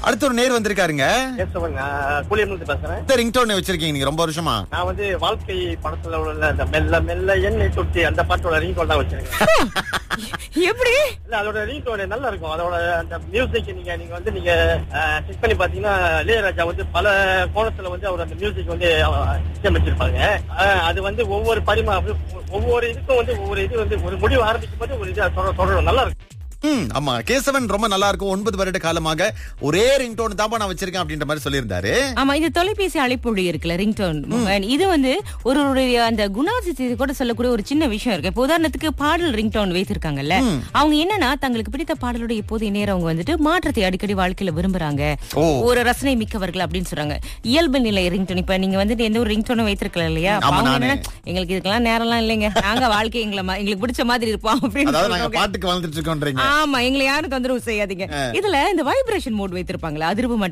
அடுத்த ஒரு நேர் வந்திருக்காருங்க கேசவன் கூலியம்ல பேசுறேன் இந்த ரிங்டோன் வச்சிருக்கீங்க நீங்க ரொம்ப வருஷமா நான் வந்து வாழ்க்கை படத்துல உள்ள அந்த மெல்ல மெல்ல எண்ணெய் தொட்டி அந்த பாட்டோட ரிங் டோன் தான் வச்சிருக்கேன் எப்படி இல்ல அதோட ரிங் டோன் நல்லா இருக்கும் அதோட அந்த மியூசிக் நீங்க நீங்க வந்து நீங்க செக் பண்ணி பாத்தீங்கன்னா இளையராஜா வந்து பல கோணத்துல வந்து அவர் அந்த மியூசிக் வந்து இசையமைச்சிருப்பாங்க அஹ், அது வந்து ஒவ்வொரு பரிமா ஒவ்வொரு இதுக்கும் வந்து ஒவ்வொரு இது வந்து ஒரு முடிவு ஆரம்பிக்கும் போது ஒரு இது தொடர் தொடரும் நல்லா இருக்கும் ம் ஆமா கேசவன் ரொம்ப நல்லா இருக்கும் ஒன்பது வருட காலமாக ஒரே ரிங்டோன் தான் நான் வச்சிருக்கேன் அப்படின்ற மாதிரி சொல்லியிருந்தாரு ஆமா இது தொலைபேசி அழைப்புள்ளி இருக்குல்ல ரிங்டோன் இது வந்து ஒருவருடைய அந்த குணாதிசயத்தை கூட சொல்லக்கூடிய ஒரு சின்ன விஷயம் இருக்கு இப்போ உதாரணத்துக்கு பாடல் ரிங்டோன் வைத்திருக்காங்கல்ல அவங்க என்னன்னா தங்களுக்கு பிடித்த பாடலோட இப்போதைய நேரம் அவங்க வந்துட்டு மாற்றத்தை அடிக்கடி வாழ்க்கையில விரும்புறாங்க ஓ. ஒரு ரசனை மிக்கவர்கள் அப்படின்னு சொல்றாங்க இயல்பு நிலை ரிங்டோன் இப்ப நீங்க வந்துட்டு எந்த ஒரு ரிங்டோனும் வைத்திருக்கலாம் இல்லையா அப்ப ஆமா, அவங்க நானு. என்னன்னா, எங்களுக்கு இதுக்கெல்லாம் நேரம்லாம் இல்லைங்க நாங்க வாழ்க்கை எங்களை ம- எங்களுக்கு பிடிச்ச மாதிரி இருப்போம் அப்படின்னு அதாவது நாங்க சொல்றவங்க. பாட்டுக்கு வளர்ந்துட்டு இருக்கோன்றீங்க ஆமா எங்களை யாரும் தொந்தரவு செய்யாதீங்க இதுல இந்த வைப்ரேஷன் மோட் வைத்திருப்பாங்களா அதிர்வு